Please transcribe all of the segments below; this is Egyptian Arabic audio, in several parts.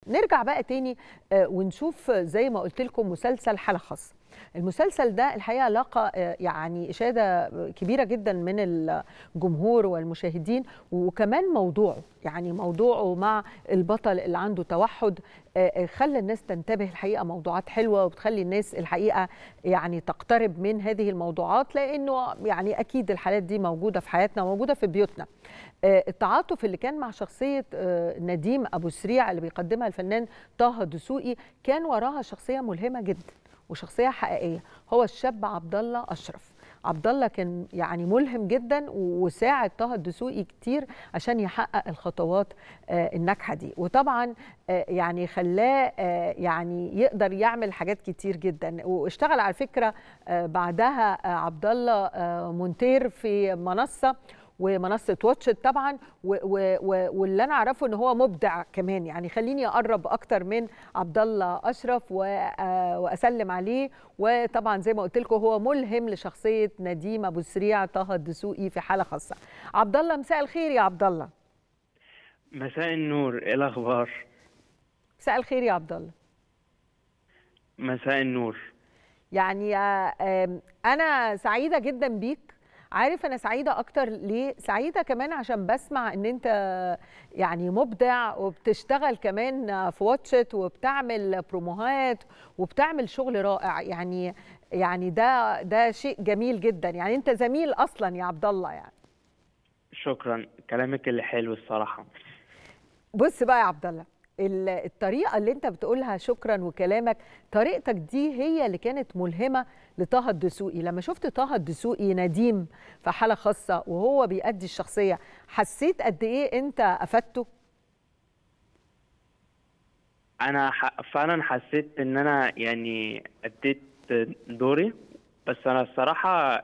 نرجع بقى تاني ونشوف زي ما قلت لكم مسلسل حالة خاصة المسلسل ده الحقيقه لقى يعني اشاده كبيره جدا من الجمهور والمشاهدين وكمان موضوعه يعني موضوعه مع البطل اللي عنده توحد خلى الناس تنتبه الحقيقه موضوعات حلوه وبتخلي الناس الحقيقه يعني تقترب من هذه الموضوعات لانه يعني اكيد الحالات دي موجوده في حياتنا وموجوده في بيوتنا التعاطف اللي كان مع شخصيه نديم ابو سريع اللي بيقدمها الفنان طه دسوقي كان وراها شخصيه ملهمه جدا وشخصيه حقيقيه هو الشاب عبد الله اشرف عبد الله كان يعني ملهم جدا وساعد طه الدسوقي كتير عشان يحقق الخطوات الناجحه دي وطبعا يعني خلاه يعني يقدر يعمل حاجات كتير جدا واشتغل على فكره بعدها عبد الله مونتير في منصه ومنصه واتش طبعا و و و واللي انا اعرفه ان هو مبدع كمان يعني خليني اقرب اكتر من عبد الله اشرف واسلم عليه وطبعا زي ما قلت لكم هو ملهم لشخصيه نديم ابو سريع طه الدسوقي في حاله خاصه عبد الله مساء الخير يا عبد الله مساء النور ايه الاخبار مساء الخير يا عبد الله مساء النور يعني انا سعيده جدا بيك عارف انا سعيده اكتر ليه سعيده كمان عشان بسمع ان انت يعني مبدع وبتشتغل كمان في واتشت وبتعمل بروموهات وبتعمل شغل رائع يعني يعني ده ده شيء جميل جدا يعني انت زميل اصلا يا عبد الله يعني شكرا كلامك اللي حلو الصراحه بص بقى يا عبد الله الطريقه اللي انت بتقولها شكرا وكلامك طريقتك دي هي اللي كانت ملهمه لطه الدسوقي لما شفت طه الدسوقي نديم في حاله خاصه وهو بيأدي الشخصيه حسيت قد ايه انت افدته انا فعلا حسيت ان انا يعني اديت دوري بس انا الصراحه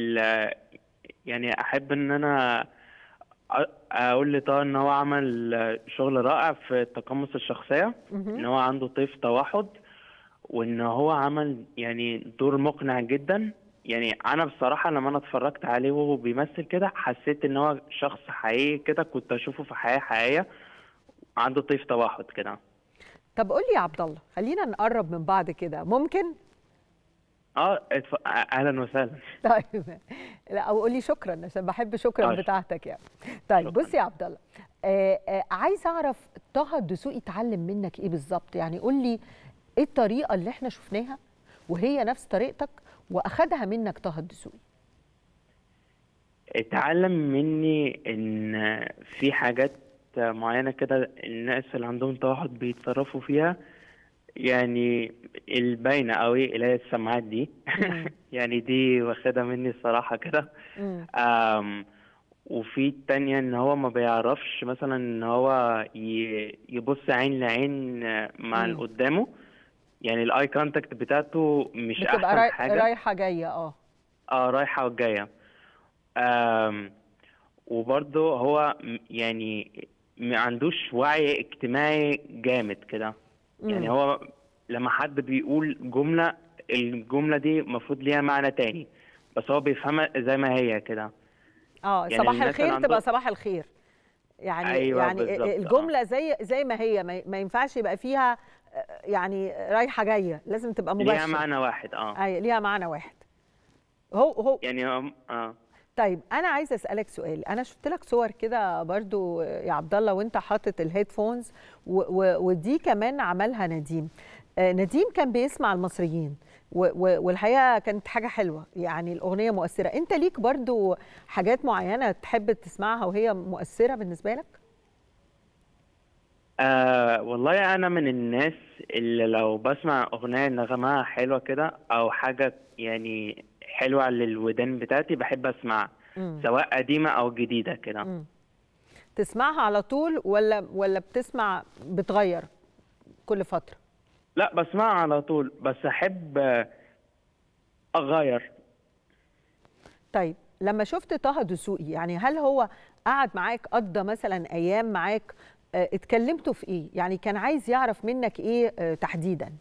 يعني احب ان انا اقول لطه ان هو عمل شغل رائع في تقمص الشخصيه ان هو عنده طيف توحد وان هو عمل يعني دور مقنع جدا يعني انا بصراحه لما انا اتفرجت عليه وهو بيمثل كده حسيت ان هو شخص حقيقي كده كنت اشوفه في حياه حقيقيه عنده طيف توحد كده طب قول لي يا عبد الله خلينا نقرب من بعض كده ممكن اه اتف... اهلا وسهلا طيب لا او قول لي شكرا عشان بحب شكرا آه. بتاعتك يعني طيب شكرا. بص يا عبد الله آه آه عايز اعرف طه الدسوقي اتعلم منك ايه بالظبط يعني قول لي ايه الطريقه اللي احنا شفناها وهي نفس طريقتك واخدها منك طه الدسوقي اتعلم مني ان في حاجات معينه كده الناس اللي عندهم توحد بيتصرفوا فيها يعني الباينه قوي اللي هي السماعات دي يعني دي واخدها مني الصراحه كده وفي التانية ان هو ما بيعرفش مثلا ان هو يبص عين لعين مع اللي قدامه يعني الاي كونتاكت بتاعته مش احسن راي... حاجه رايحه جايه اه اه رايحه وجايه آم وبرضه هو يعني ما عندوش وعي اجتماعي جامد كده يعني هو لما حد بيقول جمله الجمله دي المفروض ليها معنى تاني بس هو بيفهمها زي ما هي كده اه يعني صباح الخير عنده... تبقى صباح الخير يعني أيوة يعني الجمله زي زي ما هي ما ينفعش يبقى فيها يعني رايحه جايه لازم تبقى مباشره ليها معنى واحد اه اي ليها معنى واحد هو هو يعني اه طيب انا عايزه اسالك سؤال انا شفت لك صور كده برضو يا عبد الله وانت حاطط الهيدفونز ودي كمان عملها نديم آه نديم كان بيسمع المصريين والحقيقه كانت حاجه حلوه يعني الاغنيه مؤثره انت ليك برضو حاجات معينه تحب تسمعها وهي مؤثره بالنسبه لك آه والله انا من الناس اللي لو بسمع اغنيه نغمها حلوه كده او حاجه يعني حلوه للودان بتاعتي بحب اسمع سواء قديمه او جديده كده تسمعها على طول ولا ولا بتسمع بتغير كل فتره لا بسمعها على طول بس احب اغير طيب لما شفت طه دسوقي يعني هل هو قعد معاك قضى مثلا ايام معاك اتكلمتوا في ايه يعني كان عايز يعرف منك ايه تحديدا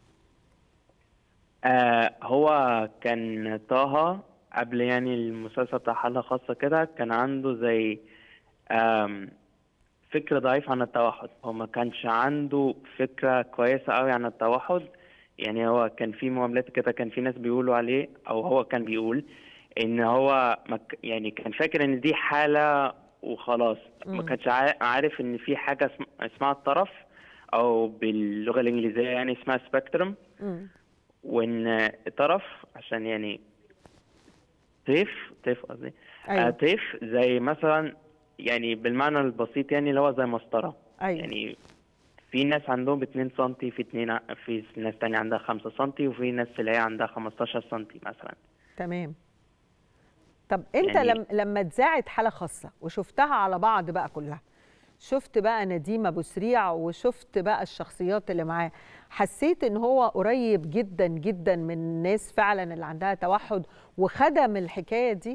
آه هو كان طه قبل يعني المسلسل بتاع حالة خاصة كده كان عنده زي فكر ضعيف عن التوحد هو ما كانش عنده فكرة كويسة قوي عن التوحد يعني هو كان في معاملات كده كان في ناس بيقولوا عليه او هو كان بيقول ان هو مك يعني كان فاكر ان دي حالة وخلاص ما مم. كانش عا- عارف ان في حاجة اسم- اسمها الطرف او باللغة الانجليزية يعني اسمها سبيكترم مم. وان طرف عشان يعني طيف طيف قصدي آه، ايوه طيف زي مثلا يعني بالمعنى البسيط يعني اللي هو زي مسطرة ايوه يعني في ناس عندهم 2 سنتي في اتنين ع- في ناس تانية عندها 5 سنتي وفي ناس اللي هي عندها 15 سنتي مثلا تمام طب انت يعني- لم لما اتذاعت حاله خاصه وشفتها على بعض بقى كلها شفت بقى نديم ابو سريع وشفت بقى الشخصيات اللي معاه حسيت ان هو قريب جدا جدا من الناس فعلا اللي عندها توحد وخدم الحكايه دي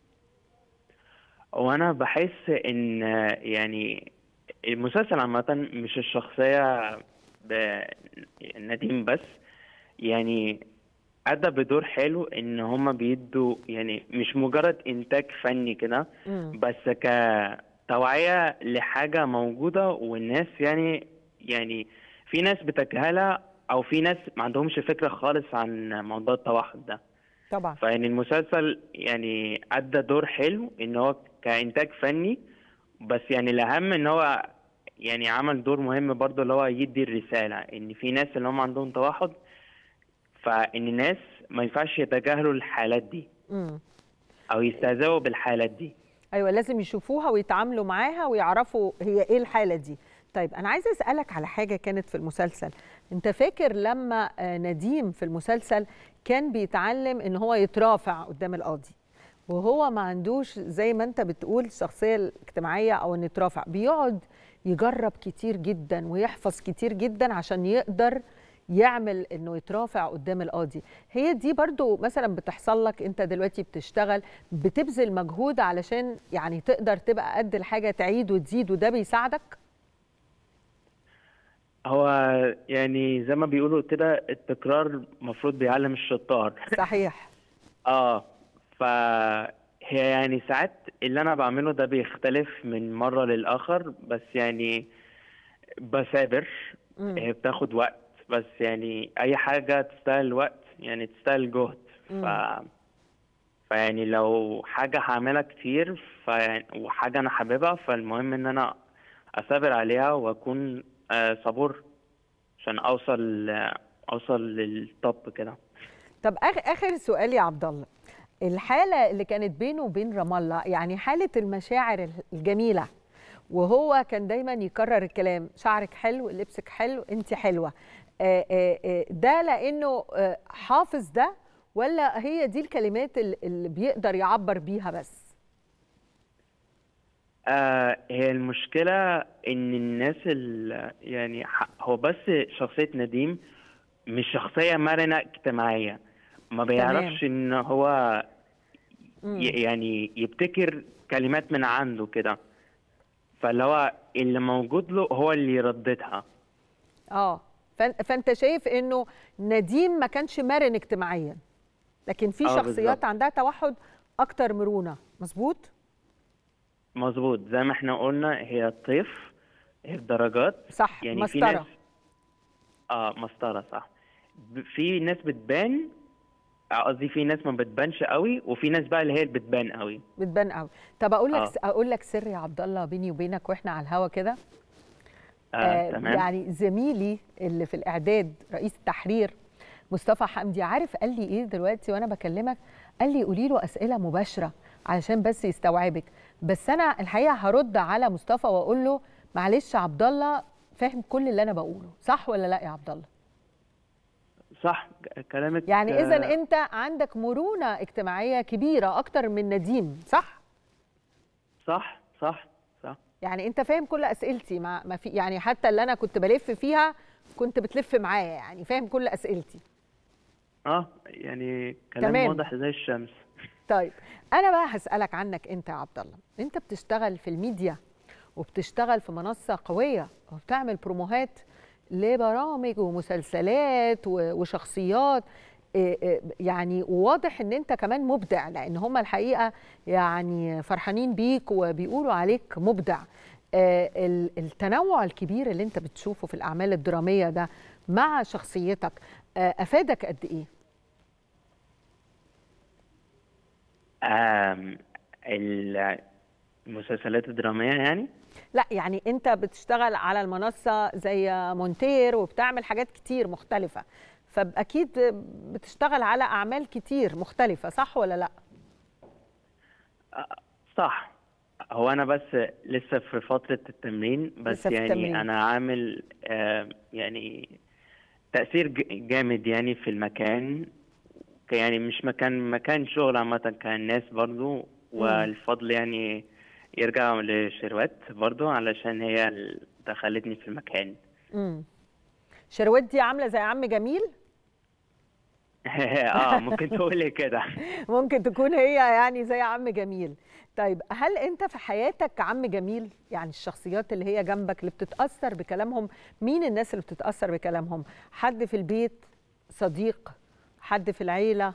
وانا بحس ان يعني المسلسل عامة مش الشخصية ب- نديم بس يعني أدى بدور حلو إن هما بيدوا يعني مش مجرد إنتاج فني كده مم. بس كتوعية لحاجة موجودة والناس يعني يعني في ناس بتجهلها أو في ناس ما عندهمش فكرة خالص عن موضوع التوحد ده طبعا فيعني المسلسل يعني أدى دور حلو إن هو كإنتاج فني بس يعني الأهم إن هو يعني عمل دور مهم برضه اللي هو يدي الرسالة إن في ناس اللي هم عندهم توحد فإن الناس ما ينفعش يتجاهلوا الحالات دي مم. أو يستهزئوا بالحالات دي ايوه لازم يشوفوها ويتعاملوا معاها ويعرفوا هي ايه الحاله دي طيب انا عايزه اسالك على حاجه كانت في المسلسل انت فاكر لما آه، نديم في المسلسل كان بيتعلم ان هو يترافع قدام القاضي وهو ما عندوش زي ما انت بتقول الشخصيه الاجتماعيه او ان يترافع بيقعد يجرب كتير جدا ويحفظ كتير جدا عشان يقدر يعمل انه يترافع قدام القاضي هي دي برضو مثلا بتحصل لك انت دلوقتي بتشتغل بتبذل مجهود علشان يعني تقدر تبقى قد الحاجه تعيد وتزيد وده بيساعدك هو يعني زي ما بيقولوا كده التكرار المفروض بيعلم الشطار صحيح اه فهي يعني ساعات اللي انا بعمله ده بيختلف من مرة للآخر بس يعني بثابر مم. هي بتاخد وقت بس يعني اي حاجة تستاهل وقت يعني تستاهل جهد ف مم. فيعني لو حاجة هعملها كتير فيعني وحاجة انا حاببها فالمهم ان انا اثابر عليها واكون آه، صبور عشان اوصل اوصل للتوب كده طب آخر, اخر سؤال يا عبد الله الحاله اللي كانت بينه وبين رام الله يعني حاله المشاعر الجميله وهو كان دايما يكرر الكلام شعرك حلو لبسك حلو انت حلوه آه، آه، آه، ده لانه آه، حافظ ده ولا هي دي الكلمات اللي اللي بيقدر يعبر بيها بس آه هي المشكلة إن الناس ال يعني ح- هو بس شخصية نديم مش شخصية مرنة اجتماعية ما بيعرفش إن هو مم. ي- يعني يبتكر كلمات من عنده كده فاللي هو اللي موجود له هو اللي يرددها اه فن- فانت شايف انه نديم ما كانش مرن اجتماعيا لكن في آه، شخصيات بالظبط. عندها توحد اكتر مرونه مظبوط مظبوط زي ما احنا قلنا هي طيف هي بدرجات صح يعني في مسطره ناس اه مسطرة صح ب- في ناس بتبان آه، قصدي في ناس ما بتبانش قوي وفي ناس بقى اللي هي اللي بتبان قوي بتبان قوي طب اقول لك آه. اقول لك سر يا عبد الله بيني وبينك واحنا على الهوا كده آه آه تمام يعني زميلي اللي في الاعداد رئيس التحرير مصطفى حمدي عارف قال لي ايه دلوقتي وانا بكلمك قال لي قولي له اسئله مباشره علشان بس يستوعبك بس انا الحقيقه هرد على مصطفى واقول له معلش عبد الله فاهم كل اللي انا بقوله صح ولا لا يا عبد الله صح ك- كلامك يعني اذا آه، انت عندك مرونه اجتماعيه كبيره اكتر من نديم صح صح صح صح يعني انت فاهم كل اسئلتي ما ما في يعني حتى اللي انا كنت بلف فيها كنت بتلف معايا يعني فاهم كل اسئلتي اه يعني كلام تمام. واضح زي الشمس طيب انا بقى هسالك عنك انت يا عبد الله انت بتشتغل في الميديا وبتشتغل في منصه قويه وبتعمل بروموهات لبرامج ومسلسلات و- وشخصيات إيه إيه يعني واضح ان انت كمان مبدع لان هم الحقيقه يعني فرحانين بيك وبيقولوا عليك مبدع آه، ال- التنوع الكبير اللي انت بتشوفه في الاعمال الدراميه ده مع شخصيتك آه، افادك قد ايه آم، ال- المسلسلات الدرامية يعني لا يعني انت بتشتغل على المنصه زي مونتير وبتعمل حاجات كتير مختلفه فاكيد بتشتغل على اعمال كتير مختلفه صح ولا لا صح هو انا بس لسه في فترة التمرين بس لسه في يعني التمرين. انا عامل آه، يعني تأثير ج- جامد يعني في المكان ك- يعني مش مكان مكان شغل عامة كان ناس برضو والفضل يعني يرجع لشروات برضو علشان هي اللي دخلتني في المكان امم شروات دي عامله زي عم جميل اه ممكن تقولي كده ممكن تكون هي يعني زي عم جميل طيب هل انت في حياتك عم جميل يعني الشخصيات اللي هي جنبك اللي بتتاثر بكلامهم مين الناس اللي بتتاثر بكلامهم حد في البيت صديق حد في العيله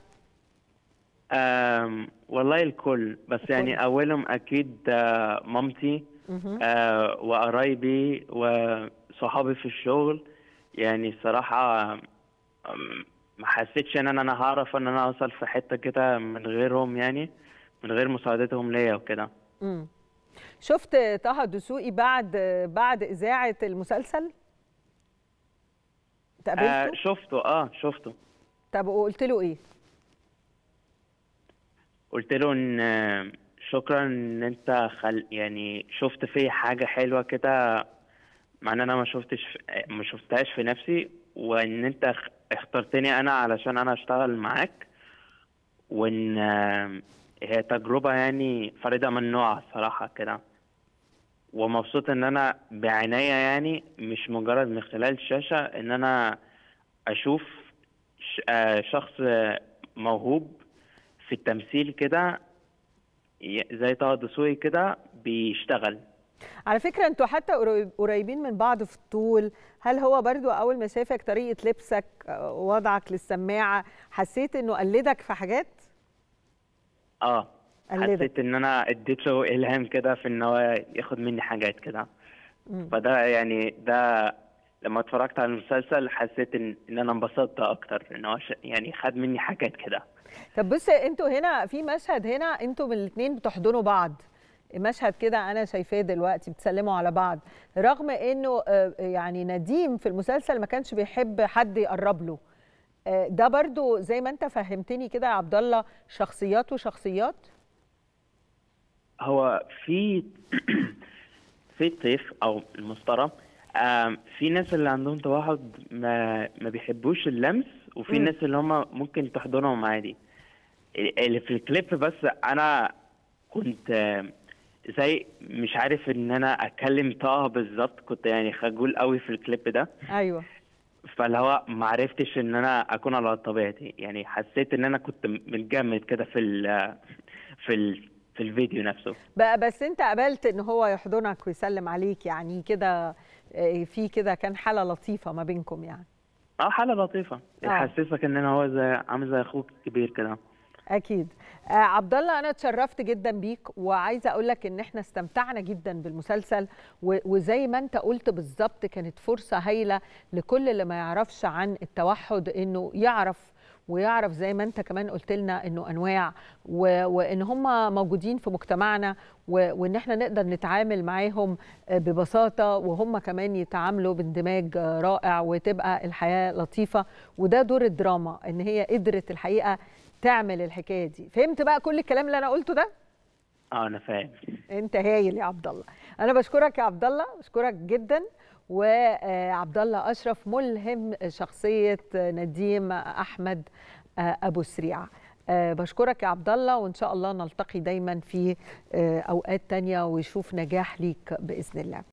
آم، والله الكل بس يعني أولهم أكيد آه، مامتي آه، وقرايبي وصحابي في الشغل يعني الصراحة آم، ما حسيتش إن أنا أنا هعرف إن أنا أوصل في حتة كده من غيرهم يعني من غير مساعدتهم ليا وكده امم شفت طه دسوقي بعد بعد اذاعه المسلسل آه، تقابلته شفته اه شفته طب وقلت له ايه قلت له ان آه، شكرا ان انت خل يعني شفت في حاجة حلوة كده مع ان انا ما شفتش في... ما شفتهاش في نفسي وان انت اخ- اخترتني انا علشان انا اشتغل معاك وان آه، هي تجربة يعني فريدة من نوعها صراحة كده ومبسوط ان انا بعناية يعني مش مجرد من خلال الشاشة ان انا اشوف ش- آه، شخص آه، موهوب في التمثيل كده ي- زي طه دسوقي كده بيشتغل على فكرة انتوا حتى قريب- قريبين من بعض في الطول هل هو برضو أول ما شافك طريقة لبسك آه، وضعك للسماعة حسيت إنه قلدك في حاجات؟ اه قلدك. حسيت ان انا اديت له الهام كده في ان هو ياخد مني حاجات كده فده يعني ده لما اتفرجت على المسلسل حسيت ان ان انا انبسطت اكتر ان هو ش- يعني خد مني حاجات كده طب بص انتوا هنا في مشهد هنا انتوا الاثنين بتحضنوا بعض مشهد كده انا شايفاه دلوقتي بتسلموا على بعض رغم انه آه، يعني نديم في المسلسل ما كانش بيحب حد يقرب له آه، ده برضو زي ما انت فهمتني كده يا عبد الله شخصيات وشخصيات هو في في الطيف او المسطره آم، في ناس اللي عندهم توحد ما ما بيحبوش اللمس وفي مم. ناس اللي هم ممكن تحضنهم عادي اللي في الكليب بس انا كنت آم، زي مش عارف ان انا اتكلم طه بالظبط كنت يعني خجول قوي في الكليب ده ايوه فاللي هو ما عرفتش ان انا اكون على طبيعتي يعني حسيت ان انا كنت متجمد كده في ال في ال في الفيديو نفسه بقى بس انت قبلت ان هو يحضنك ويسلم عليك يعني كده آه، في كده كان حالة لطيفة ما بينكم يعني اه حالة لطيفة آه. يحسسك ان انا هو زي عامل زي اخوك كبير كده اكيد آه عبد الله انا اتشرفت جدا بيك وعايزه اقول لك ان احنا استمتعنا جدا بالمسلسل و- وزي ما انت قلت بالظبط كانت فرصه هايله لكل اللي ما يعرفش عن التوحد انه يعرف ويعرف زي ما انت كمان قلت لنا انه انواع و... وان هم موجودين في مجتمعنا و... وان احنا نقدر نتعامل معاهم آه، ببساطه وهم كمان يتعاملوا باندماج آه، رائع وتبقى الحياه لطيفه وده دور الدراما ان هي قدرت الحقيقه تعمل الحكايه دي فهمت بقى كل الكلام اللي انا قلته ده اه انا فاهم انت هايل يا عبد الله انا بشكرك يا عبد الله بشكرك جدا وعبد الله اشرف ملهم شخصيه نديم احمد آه، ابو سريعه آه، بشكرك يا عبد الله وان شاء الله نلتقي دايما في آه، اوقات تانية ويشوف نجاح ليك باذن الله